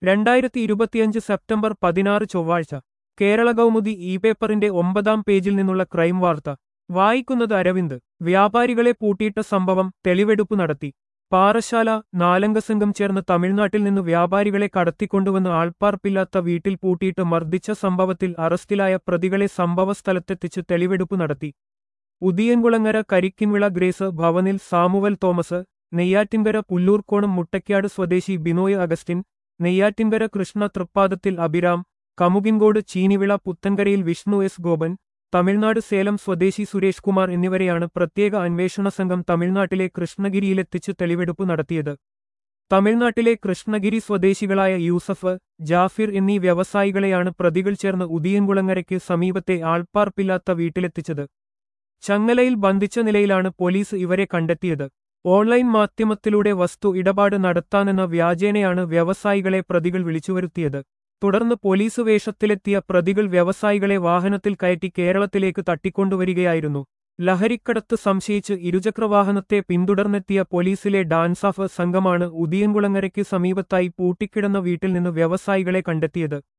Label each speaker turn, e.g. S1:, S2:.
S1: രണ്ടായിരത്തി ഇരുപത്തിയഞ്ച് സെപ്റ്റംബർ പതിനാറ് ചൊവ്വാഴ്ച കേരള കൗമുദി ഇ പേപ്പറിന്റെ ഒമ്പതാം പേജിൽ നിന്നുള്ള ക്രൈം വാർത്ത വായിക്കുന്നത് അരവിന്ദ് വ്യാപാരികളെ പൂട്ടിയിട്ട സംഭവം തെളിവെടുപ്പ് നടത്തി പാറശാല നാലംഗ സംഘം ചേർന്ന് തമിഴ്നാട്ടിൽ നിന്ന് വ്യാപാരികളെ കടത്തിക്കൊണ്ടുവന്ന് ആൾപ്പാർപ്പില്ലാത്ത വീട്ടിൽ പൂട്ടിയിട്ട് മർദ്ദിച്ച സംഭവത്തിൽ അറസ്റ്റിലായ പ്രതികളെ സംഭവസ്ഥലത്തെത്തിച്ച് തെളിവെടുപ്പ് നടത്തി ഉദിയൻകുളങ്ങര കരിക്കിൻവിള ഗ്രേസ് ഭവനിൽ സാമുവൽ തോമസ് നെയ്യാറ്റിൻകര പുല്ലൂർക്കോണം മുട്ടയ്ക്കാട് സ്വദേശി ബിനോയ് അഗസ്റ്റിൻ നെയ്യാറ്റിൻകര കൃഷ്ണ തൃപ്പാദത്തിൽ അഭിരാം കമുകിൻകോട് ചീനിവിള പുത്തൻകരയിൽ വിഷ്ണു എസ് ഗോപൻ തമിഴ്നാട് സേലം സ്വദേശി സുരേഷ് കുമാർ എന്നിവരെയാണ് പ്രത്യേക അന്വേഷണ സംഘം തമിഴ്നാട്ടിലെ കൃഷ്ണഗിരിയിലെത്തിച്ച് തെളിവെടുപ്പ് നടത്തിയത് തമിഴ്നാട്ടിലെ കൃഷ്ണഗിരി സ്വദേശികളായ യൂസഫ് ജാഫിർ എന്നീ വ്യവസായികളെയാണ് പ്രതികൾ ചേർന്ന് ഉദിയൻകുളങ്ങരയ്ക്ക് സമീപത്തെ ആൾപ്പാർപ്പില്ലാത്ത വീട്ടിലെത്തിച്ചത് ചങ്ങലയിൽ ബന്ധിച്ച നിലയിലാണ് പോലീസ് ഇവരെ കണ്ടെത്തിയത് ഓൺലൈൻ മാധ്യമത്തിലൂടെ വസ്തു ഇടപാട് നടത്താനെന്ന വ്യാജേനയാണ് വ്യവസായികളെ പ്രതികൾ വിളിച്ചുവരുത്തിയത് തുടർന്ന് പോലീസ് വേഷത്തിലെത്തിയ പ്രതികൾ വ്യവസായികളെ വാഹനത്തിൽ കയറ്റി കേരളത്തിലേക്ക് തട്ടിക്കൊണ്ടുവരികയായിരുന്നു ലഹരിക്കടത്ത് സംശയിച്ച് ഇരുചക്രവാഹനത്തെ പിന്തുടർന്നെത്തിയ പോലീസിലെ ഡാൻസാഫ് സംഘമാണ് ഉദിയൻകുളങ്ങരയ്ക്ക് സമീപത്തായി പൂട്ടിക്കിടന്ന വീട്ടിൽ നിന്ന് വ്യവസായികളെ കണ്ടെത്തിയത്